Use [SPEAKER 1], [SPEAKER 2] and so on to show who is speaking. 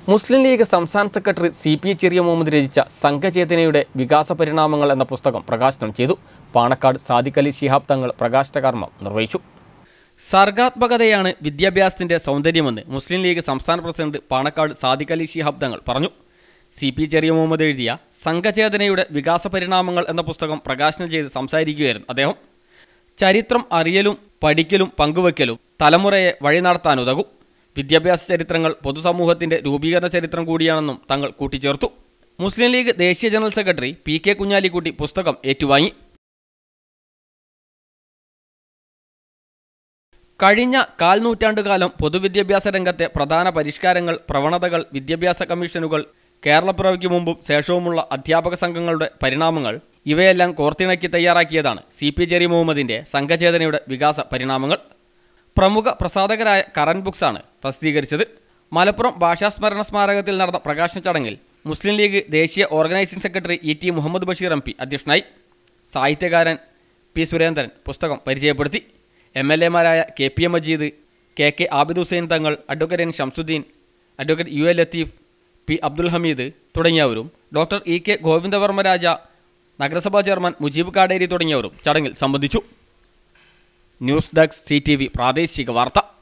[SPEAKER 1] മുസ്ലിം ലീഗ് സംസ്ഥാന secretary C P Cheriya Muhammad രചിച്ച സംഘചേതനയുടെ വികാസ പരിണാമങ്ങൾ എന്ന പുസ്തകം പ്രകാശനം ചെയ്തു പാണക്കാട് സാദിഖ് അലി ശിഹാബ് തങ്ങൾ പ്രകാശന കർമ്മം നിർവഹിച്ചു സർഗാത്മകതയാണ് വിദ്യാഭ്യാസത്തിന്റെ സൗന്ദര്യമെന്ന് മുസ്ലിം ലീഗ് സംസ്ഥാന പ്രസിഡന്റ് പാണക്കാട് സാദിഖ് അലി ശിഹാബ് തങ്ങൾ പറഞ്ഞു സി പി ചെറിയ മുഹമ്മദ് എഴുതിയ സംഘചേതനയുടെ വികാസ പരിണാമങ്ങൾ എന്ന പുസ്തകം പ്രകാശനം ചെയ്ത് സംസാരിക്കുകയായിരുന്നു അദ്ദേഹം ചരിത്രം അറിയലും പഠിക്കലും പങ്കുവെക്കലും തലമുറയെ വഴി നടത്താനുതകും വിദ്യാഭ്യാസ ചരിത്രങ്ങൾ പൊതുസമൂഹത്തിന്റെ രൂപീകരണ ചരിത്രം കൂടിയാണെന്നും തങ്ങൾ കൂട്ടിച്ചേർത്തു മുസ്ലിം ലീഗ് ദേശീയ general secretary P K Kunhalikutty പുസ്തകം ഏറ്റുവാങ്ങി കഴിഞ്ഞ കാൽ നൂറ്റാണ്ടുകാലം പൊതുവിദ്യാഭ്യാസ രംഗത്തെ പ്രധാന പരിഷ്കാരങ്ങൾ പ്രവണതകൾ വിദ്യാഭ്യാസ കമ്മീഷനുകൾ കേരളപ്പിറവിക്ക് മുമ്പും ശേഷവുമുള്ള അധ്യാപക സംഘങ്ങളുടെ പരിണാമങ്ങൾ ഇവയെല്ലാം കോർത്തിണക്കി തയ്യാറാക്കിയതാണ് സി പി ജെറി മുഹമ്മദിന്റെ സംഘചേതനയുടെ വികാസ പരിണാമങ്ങൾ പ്രമുഖ പ്രസാധകരായ കറൻ ബുക്സാണ് പ്രസിദ്ധീകരിച്ചത് മലപ്പുറം ഭാഷാസ്മരണ സ്മാരകത്തിൽ നടന്ന പ്രകാശന ചടങ്ങിൽ മുസ്ലിം ലീഗ് ദേശീയ organising secretary E T Muhammad Basheer M P അധ്യക്ഷനായി സാഹിത്യകാരൻ പി സുരേന്ദ്രൻ പുസ്തകം പരിചയപ്പെടുത്തി എം എൽ എമാരായ K P M Majeed K K Abid Hussain Thangal advocate N Shamsuddin advocate U A Latheef P Abdul Hameed തുടങ്ങിയവരും doctor E K Govindavarma Raja നഗരസഭാ ചെയർമാൻ മുജീബ് കാടേരി തുടങ്ങിയവരും ചടങ്ങിൽ സംബന്ധിച്ചു news desk C T V പ്രാദേശിക വാർത്ത